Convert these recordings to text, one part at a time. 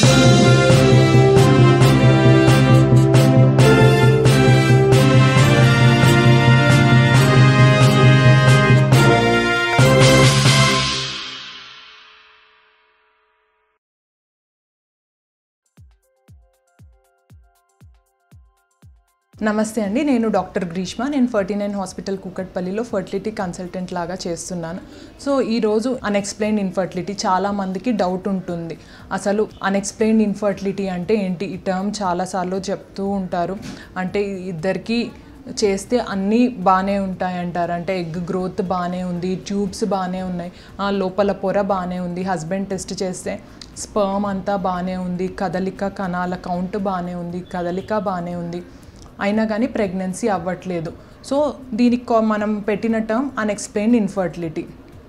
నమస్తే అండి నేను డాక్టర్ గ్రీష్మ నేను ఫర్టీ నైన్ హాస్పిటల్ కూకట్పల్లిలో ఫర్టిలిటీ కన్సల్టెంట్ లాగా చేస్తున్నాను సో ఈరోజు అన్ఎక్స్ప్లెయిన్డ్ ఇన్ఫర్టిలిటీ చాలా మందికి డౌట్ ఉంటుంది అసలు అన్ఎక్స్ప్లెయిన్డ్ ఇన్ఫర్టిలిటీ అంటే ఏంటి ఈ టర్మ్ చాలాసార్లు చెప్తూ ఉంటారు అంటే ఇద్దరికి చేస్తే అన్నీ బాగానే ఉంటాయి అంటారు అంటే ఎగ్ గ్రోత్ బాగానే ఉంది ట్యూబ్స్ బాగానే ఉన్నాయి ఆ, లోపల పొర బాగానే ఉంది హస్బెండ్ టెస్ట్ చేస్తే స్పర్మ్ అంతా బాగానే ఉంది కదలిక కణాల కౌంట్ బాగానే ఉంది కదలిక బాగానే ఉంది అయినా కానీ ప్రెగ్నెన్సీ అవ్వట్లేదు సో దీనికి కొ- మనం పెట్టిన టర్మ్ అన్ఎక్స్ప్లెయిన్డ్ ఇన్ఫర్టిలిటీ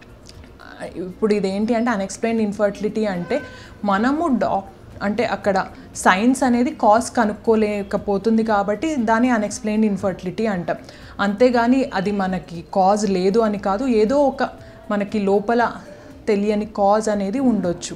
ఇప్పుడు ఇదేంటి అంటే అన్ఎక్స్ప్లెయిన్డ్ ఇన్ఫర్టిలిటీ అంటే మనము డాక్ అంటే అక్కడ సైన్స్ అనేది కాజ్ కనుక్కోలేకపోతుంది కాబట్టి దాన్ని అన్ఎక్స్ప్లెయిన్డ్ ఇన్ఫర్టిలిటీ అంటాం అంతేగాని అది మనకి కాజ్ లేదు అని కాదు ఏదో ఒక మనకి లోపల తెలియని కాజ్ అనేది ఉండొచ్చు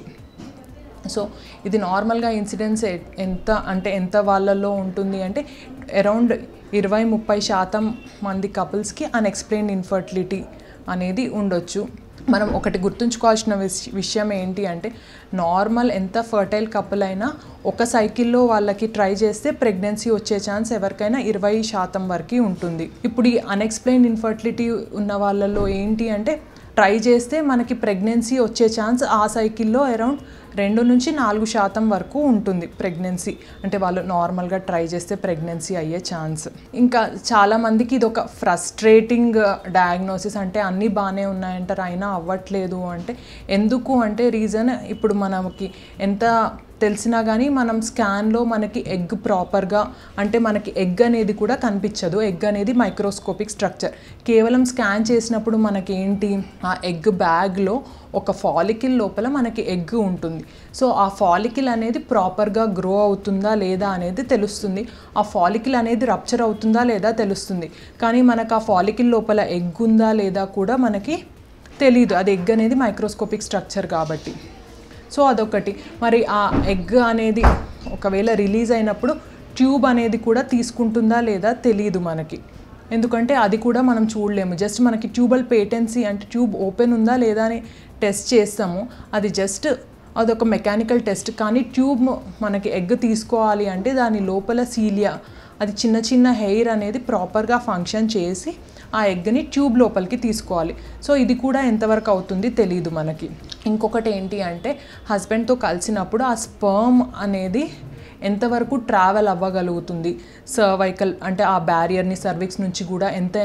సో ఇది నార్మల్గా ఇన్సిడెన్స్ ఎంత అంటే ఎంత వాళ్ళల్లో ఉంటుంది అంటే అరౌండ్ ఇరవై ముప్పై శాతం మంది కపుల్స్కి అన్ఎక్స్ప్లెయిన్డ్ ఇన్ఫర్టిలిటీ అనేది ఉండొచ్చు మనం ఒకటి గుర్తుంచుకోవాల్సిన విష- విషయం ఏంటి అంటే నార్మల్ ఎంత ఫర్టైల్ కపుల్ అయినా ఒక సైకిల్లో వాళ్ళకి ట్రై చేస్తే ప్రెగ్నెన్సీ వచ్చే ఛాన్స్ ఎవరికైనా ఇరవై శాతం వరకు ఉంటుంది ఇప్పుడు ఈ అన్ఎక్స్ప్లెయిన్డ్ ఇన్ఫర్టిలిటీ ఉన్న వాళ్ళలో ఏంటి అంటే ట్రై చేస్తే మనకి ప్రెగ్నెన్సీ వచ్చే ఛాన్స్ ఆ సైకిల్లో అరౌండ్ రెండు నుంచి నాలుగు శాతం వరకు ఉంటుంది ప్రెగ్నెన్సీ అంటే వాళ్ళు నార్మల్గా ట్రై చేస్తే ప్రెగ్నెన్సీ అయ్యే ఛాన్స్ ఇంకా చాలామందికి ఇది ఒక ఫ్రస్ట్రేటింగ్ డయాగ్నోసిస్ అంటే అన్నీ బాగానే ఉన్నాయంటారు అయినా అవ్వట్లేదు అంటే ఎందుకు అంటే రీజన్ ఇప్పుడు మనకి ఎంత తెలిసినా కానీ మనం స్కాన్లో మనకి ఎగ్ ప్రాపర్గా అంటే మనకి ఎగ్ అనేది కూడా కనిపించదు ఎగ్ అనేది మైక్రోస్కోపిక్ స్ట్రక్చర్ కేవలం స్కాన్ చేసినప్పుడు మనకి ఏంటి ఆ ఎగ్ బ్యాగ్లో ఒక ఫాలికిల్ లోపల మనకి ఎగ్ ఉంటుంది సో ఆ ఫాలికిల్ అనేది ప్రాపర్గా గ్రో అవుతుందా లేదా అనేది తెలుస్తుంది ఆ ఫాలికిల్ అనేది రప్చర్ అవుతుందా లేదా తెలుస్తుంది కానీ మనకు ఆ ఫాలికిల్ లోపల ఎగ్ ఉందా లేదా కూడా మనకి తెలీదు అది ఎగ్ అనేది మైక్రోస్కోపిక్ స్ట్రక్చర్ కాబట్టి సో అదొకటి మరి ఆ ఎగ్ అనేది ఒకవేళ రిలీజ్ అయినప్పుడు ట్యూబ్ అనేది కూడా తీసుకుంటుందా లేదా తెలియదు మనకి ఎందుకంటే అది కూడా మనం చూడలేము జస్ట్ మనకి ట్యూబల్ పేటెన్సీ అంటే ట్యూబ్ ఓపెన్ ఉందా లేదా అని టెస్ట్ చేస్తాము అది జస్ట్ అదొక మెకానికల్ టెస్ట్ కానీ ట్యూబ్ మనకి ఎగ్ తీసుకోవాలి అంటే దాని లోపల సీలియా అది చిన్న చిన్న హెయిర్ అనేది ప్రాపర్గా ఫంక్షన్ చేసి ఆ ఎగ్ని ట్యూబ్ లోపలికి తీసుకోవాలి సో ఇది కూడా ఎంతవరకు అవుతుంది తెలియదు మనకి ఇంకొకటి ఏంటి అంటే హస్బెండ్తో కలిసినప్పుడు ఆ స్పర్మ్ అనేది ఎంతవరకు ట్రావెల్ అవ్వగలుగుతుంది సర్వైకల్ అంటే ఆ బ్యారియర్ని సర్విక్స్ నుంచి కూడా ఎంత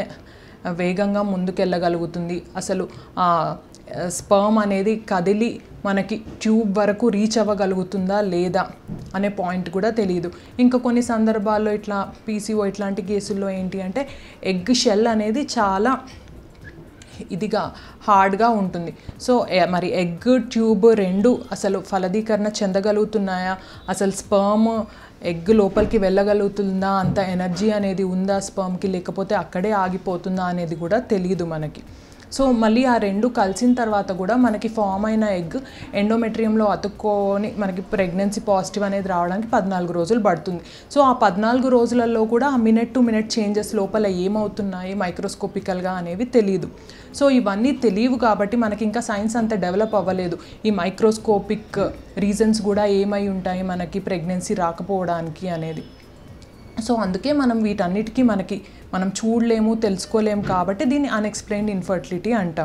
వేగంగా ముందుకెళ్ళగలుగుతుంది అసలు ఆ స్పర్మ్ అనేది కదిలి మనకి ట్యూబ్ వరకు రీచ్ అవ్వగలుగుతుందా లేదా అనే పాయింట్ కూడా తెలియదు ఇంకా కొన్ని సందర్భాల్లో ఇట్లా పీసీఓ ఇట్లాంటి కేసుల్లో ఏంటి అంటే ఎగ్ షెల్ అనేది చాలా ఇదిగా హార్డ్గా ఉంటుంది సో ఎ- మరి ఎగ్ ట్యూబ్ రెండు అసలు ఫలదీకరణ చెందగలుగుతున్నాయా అసలు స్పర్మ్ ఎగ్ లోపలికి వెళ్ళగలుగుతుందా అంత ఎనర్జీ అనేది ఉందా స్పర్మ్కి లేకపోతే అక్కడే ఆగిపోతుందా అనేది కూడా తెలియదు మనకి సో మళ్ళీ ఆ రెండు కలిసిన తర్వాత కూడా మనకి ఫామ్ అయిన ఎగ్ ఎండోమెట్రియంలో అతుక్కొని మనకి ప్రెగ్నెన్సీ పాజిటివ్ అనేది రావడానికి పద్నాలుగు రోజులు పడుతుంది సో ఆ పద్నాలుగు రోజులలో కూడా ఆ మినిట్ టు మినిట్ చేంజెస్ లోపల ఏమవుతున్నాయి మైక్రోస్కోపికల్గా అనేవి తెలియదు సో ఇవన్నీ తెలియవు కాబట్టి మనకి ఇంకా సైన్స్ అంత డెవలప్ అవ్వలేదు ఈ మైక్రోస్కోపిక్ రీజన్స్ కూడా ఏమై ఉంటాయి మనకి ప్రెగ్నెన్సీ రాకపోవడానికి అనేది సో అందుకే మనం వీటన్నిటికీ మనకి మనం చూడలేము తెలుసుకోలేము కాబట్టి దీన్ని అన్ఎక్స్ప్లెయిన్డ్ ఇన్ఫర్టిలిటీ అంటాం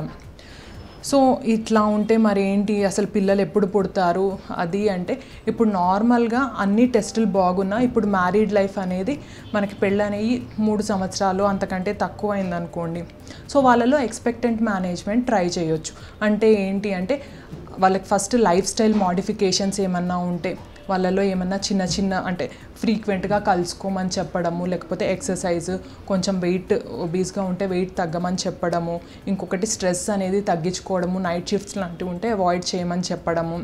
సో ఇట్లా ఉంటే మరి ఏంటి అసలు పిల్లలు ఎప్పుడు పుడతారు అది అంటే ఇప్పుడు నార్మల్గా అన్ని టెస్టులు బాగున్నా ఇప్పుడు మ్యారీడ్ లైఫ్ అనేది మనకి పెళ్ళనేవి మూడు సంవత్సరాలు అంతకంటే తక్కువ అయిందనుకోండి సో వాళ్ళలో ఎక్స్పెక్టెంట్ మేనేజ్మెంట్ ట్రై చేయొచ్చు అంటే ఏంటి అంటే వాళ్ళకి ఫస్ట్ లైఫ్ స్టైల్ మాడిఫికేషన్స్ ఏమన్నా ఉంటే వాళ్ళలో ఏమన్నా చిన్న చిన్న అంటే ఫ్రీక్వెంట్గా కలుసుకోమని చెప్పడము లేకపోతే ఎక్సర్సైజ్ కొంచెం వెయిట్ ఒబీస్గా ఉంటే వెయిట్ తగ్గమని చెప్పడము ఇంకొకటి స్ట్రెస్ అనేది తగ్గించుకోవడము నైట్ షిఫ్ట్స్ లాంటివి ఉంటే అవాయిడ్ చేయమని చెప్పడము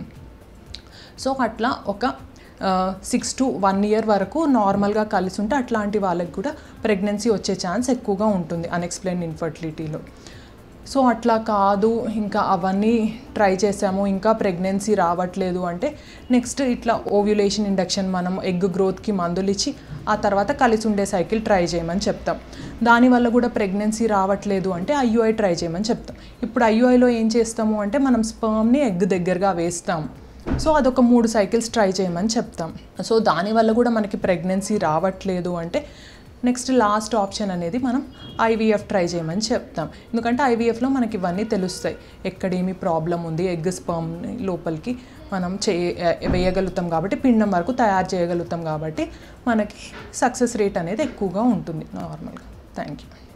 సో అట్లా ఒక సిక్స్ టు వన్ ఇయర్ వరకు నార్మల్గా కలిసి ఉంటే అట్లాంటి వాళ్ళకి కూడా ప్రెగ్నెన్సీ వచ్చే ఛాన్స్ ఎక్కువగా ఉంటుంది అన్ఎక్స్ప్లెయిన్ ఇన్ఫర్టిలిటీలో సో అట్లా కాదు ఇంకా అవన్నీ ట్రై చేసాము ఇంకా ప్రెగ్నెన్సీ రావట్లేదు అంటే నెక్స్ట్ ఇట్లా ఓవ్యులేషన్ ఇండక్షన్ మనం ఎగ్ గ్రోత్కి మందులు ఇచ్చి ఆ తర్వాత కలిసి ఉండే సైకిల్ ట్రై చేయమని చెప్తాం దానివల్ల కూడా ప్రెగ్నెన్సీ రావట్లేదు అంటే ఐయుఐ ట్రై చేయమని చెప్తాం ఇప్పుడు ఐయుఐలో ఏం చేస్తాము అంటే మనం స్పర్మ్ని ఎగ్ దగ్గరగా వేస్తాం సో అదొక మూడు సైకిల్స్ ట్రై చేయమని చెప్తాం సో దానివల్ల కూడా మనకి ప్రెగ్నెన్సీ రావట్లేదు అంటే నెక్స్ట్ లాస్ట్ ఆప్షన్ అనేది మనం ఐవీఎఫ్ ట్రై చేయమని చెప్తాం ఎందుకంటే ఐవీఎఫ్లో మనకి ఇవన్నీ తెలుస్తాయి ఎక్కడేమి ప్రాబ్లం ఉంది ఎగ్ స్పర్మ్ లోపలికి మనం చే వేయగలుగుతాం కాబట్టి పిండం వరకు తయారు చేయగలుగుతాం కాబట్టి మనకి సక్సెస్ రేట్ అనేది ఎక్కువగా ఉంటుంది నార్మల్గా థ్యాంక్ యూ